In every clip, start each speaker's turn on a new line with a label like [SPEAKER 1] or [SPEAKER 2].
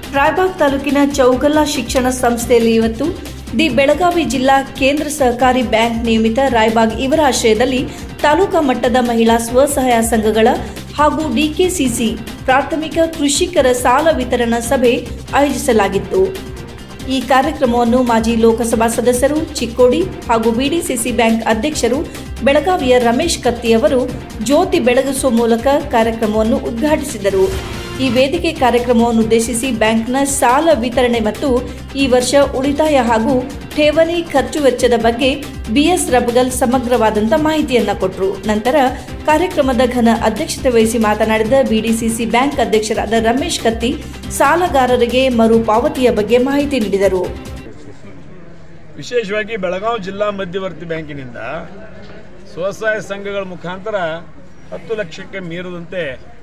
[SPEAKER 1] ರಾಯಬಾಗ್ ತಾಲೂಕಿನ ಚೌಗಲ್ಲ ಶಿಕ್ಷಣ ಸಂಸ್ಥೆಯಲ್ಲಿ ಇವತ್ತು ದಿ ಬೆಳಗಾವಿ ಜಿಲ್ಲಾ ಕೇಂದ್ರ ಸಹಕಾರಿ ಬ್ಯಾಂಕ್ ನಿಯಮಿತ ರಾಯಬಾಗ್ ಇವರ ಆಶ್ರಯದಲ್ಲಿ ತಾಲೂಕಾ ಮಟ್ಟದ ಮಹಿಳಾ ಸ್ವಸಹಾಯ ಸಂಘಗಳ ಹಾಗೂ ಡಿಕೆಸಿಸಿ ಪ್ರಾಥಮಿಕ ಕೃಷಿಕರ ಸಾಲ ವಿತರಣಾ ಸಭೆ ಆಯೋಜಿಸಲಾಗಿತ್ತು ಈ ಕಾರ್ಯಕ್ರಮವನ್ನು ಮಾಜಿ ಲೋಕಸಭಾ ಸದಸ್ಯರು ಚಿಕ್ಕೋಡಿ ಹಾಗೂ ಬಿಡಿಸಿಸಿ ಬ್ಯಾಂಕ್ ಅಧ್ಯಕ್ಷರು ಬೆಳಗಾವಿಯ ರಮೇಶ್ ಕತ್ತಿ ಅವರು ಜ್ಯೋತಿ ಬೆಳಗಿಸುವ ಮೂಲಕ ಕಾರ್ಯಕ್ರಮವನ್ನು ಉದ್ಘಾಟಿಸಿದರು ಈ ವೇದಿಕೆ ಕಾರ್ಯಕ್ರಮವನ್ನು ಉದ್ದೇಶಿಸಿ ಬ್ಯಾಂಕ್ನ ಸಾಲ ವಿತರಣೆ ಮತ್ತು ಈ ವರ್ಷ ಉಳಿತಾಯ ಹಾಗೂ ಠೇವಣಿ ಖರ್ಚು ವೆಚ್ಚದ ಬಗ್ಗೆ ಬಿಎಸ್ ರಬಗಲ್ ಸಮಗ್ರವಾದಂಥ ಮಾಹಿತಿಯನ್ನ ಕೊಟ್ಟರು ನಂತರ ಕಾರ್ಯಕ್ರಮದ ಘನ ಅಧ್ಯಕ್ಷತೆ ವಹಿಸಿ ಮಾತನಾಡಿದ ಬಿಡಿಸಿಸಿ ಬ್ಯಾಂಕ್ ಅಧ್ಯಕ್ಷರಾದ ರಮೇಶ್ ಕತ್ತಿ ಸಾಲಗಾರರಿಗೆ ಮರುಪಾವತಿಯ ಬಗ್ಗೆ ಮಾಹಿತಿ ನೀಡಿದರು
[SPEAKER 2] ವಿಶೇಷವಾಗಿ ಬೆಳಗಾವಿ ಜಿಲ್ಲಾ ಮಧ್ಯವರ್ತಿ ಬ್ಯಾಂಕಿನಿಂದ ಸ್ವಸಹಾಯ ಸಂಘಗಳ ಮುಖಾಂತರ ಹತ್ತು ಲಕ್ಷಕ್ಕೆ ಮೀರದಂತೆ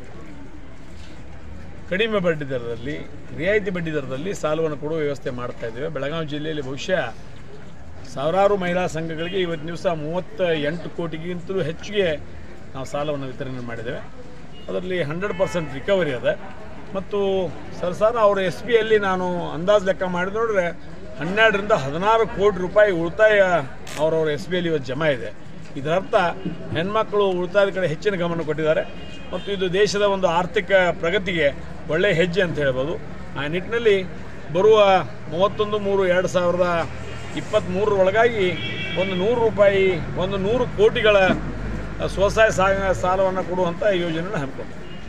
[SPEAKER 2] ಕಡಿಮೆ ಬಡ್ಡಿ ದರದಲ್ಲಿ ರಿಯಾಯಿತಿ ಬಡ್ಡಿ ದರದಲ್ಲಿ ಸಾಲವನ್ನು ಕೊಡುವ ವ್ಯವಸ್ಥೆ ಮಾಡ್ತಾ ಇದ್ದೇವೆ ಬೆಳಗಾವಿ ಜಿಲ್ಲೆಯಲ್ಲಿ ಬಹುಶಃ ಸಾವಿರಾರು ಮಹಿಳಾ ಸಂಘಗಳಿಗೆ ಇವತ್ತು ದಿವಸ ಮೂವತ್ತ ಎಂಟು ಕೋಟಿಗಿಂತಲೂ ಹೆಚ್ಚಿಗೆ ನಾವು ಸಾಲವನ್ನು ವಿತರಣೆ ಮಾಡಿದ್ದೇವೆ ಅದರಲ್ಲಿ ಹಂಡ್ರೆಡ್ ಪರ್ಸೆಂಟ್ ರಿಕವರಿ ಅದ ಮತ್ತು ಸರ್ಸಾರ ಅವರ ಎಸ್ ಬಿಯಲ್ಲಿ ನಾನು ಅಂದಾಜು ಲೆಕ್ಕ ಮಾಡಿ ನೋಡಿದ್ರೆ ಹನ್ನೆರಡರಿಂದ ಹದಿನಾರು ಕೋಟಿ ರೂಪಾಯಿ ಉಳಿತಾಯ ಅವರವರ ಎಸ್ ಬಿಯಲ್ಲಿ ಇವತ್ತು ಜಮಾ ಇದೆ ಇದರರ್ಥ ಹೆಣ್ಮಕ್ಳು ಉಳಿತಾಯದ ಕಡೆ ಹೆಚ್ಚಿನ ಗಮನ ಕೊಟ್ಟಿದ್ದಾರೆ ಮತ್ತು ಇದು ದೇಶದ ಒಂದು ಆರ್ಥಿಕ ಪ್ರಗತಿಗೆ ಒಳ್ಳೆಯ ಹೆಜ್ಜೆ ಅಂತ ಹೇಳ್ಬೋದು ಆ ನಿಟ್ಟಿನಲ್ಲಿ ಬರುವ ಮೂವತ್ತೊಂದು ಮೂರು ಎರಡು ಸಾವಿರದ ಇಪ್ಪತ್ತ್ಮೂರರ ಒಳಗಾಗಿ ಒಂದು ನೂರು ರೂಪಾಯಿ ಒಂದು ನೂರು ಕೋಟಿಗಳ ಸ್ವಸಹಾಯ ಸಾಲ ಸಾಲವನ್ನು ಕೊಡುವಂಥ ಯೋಜನೆಯನ್ನು ಹಮ್ಮಿಕೊಂಡು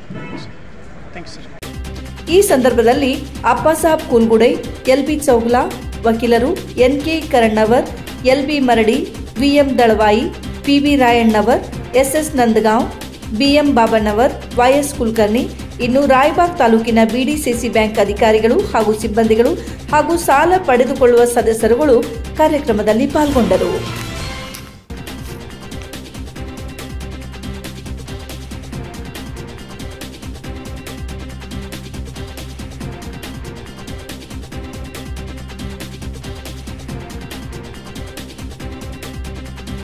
[SPEAKER 1] ಈ ಸಂದರ್ಭದಲ್ಲಿ ಅಪ್ಪಾಸಾಬ್ ಕುಲ್ಗುಡೆ ಎಲ್ಬಿ ಚೌಗ್ಲಾ ವಕೀಲರು NK Karannavar LB Maradi VM Dalavayi PB Rayannavar SS Nandgaon BM Babannavar YS Kulkarni ಇನ್ನು ರಾಯಬಾಗ್ ತಾಲೂಕಿನ ಬಿಡಿಸಿಸಿ ಬ್ಯಾಂಕ್ ಅಧಿಕಾರಿಗಳು ಹಾಗೂ ಸಿಬ್ಬಂದಿಗಳು ಹಾಗೂ ಸಾಲ ಪಡೆದುಕೊಳ್ಳುವ ಸದಸ್ಯರುಗಳು ಕಾರ್ಯಕ್ರಮದಲ್ಲಿ ಪಾಲ್ಗೊಂಡರು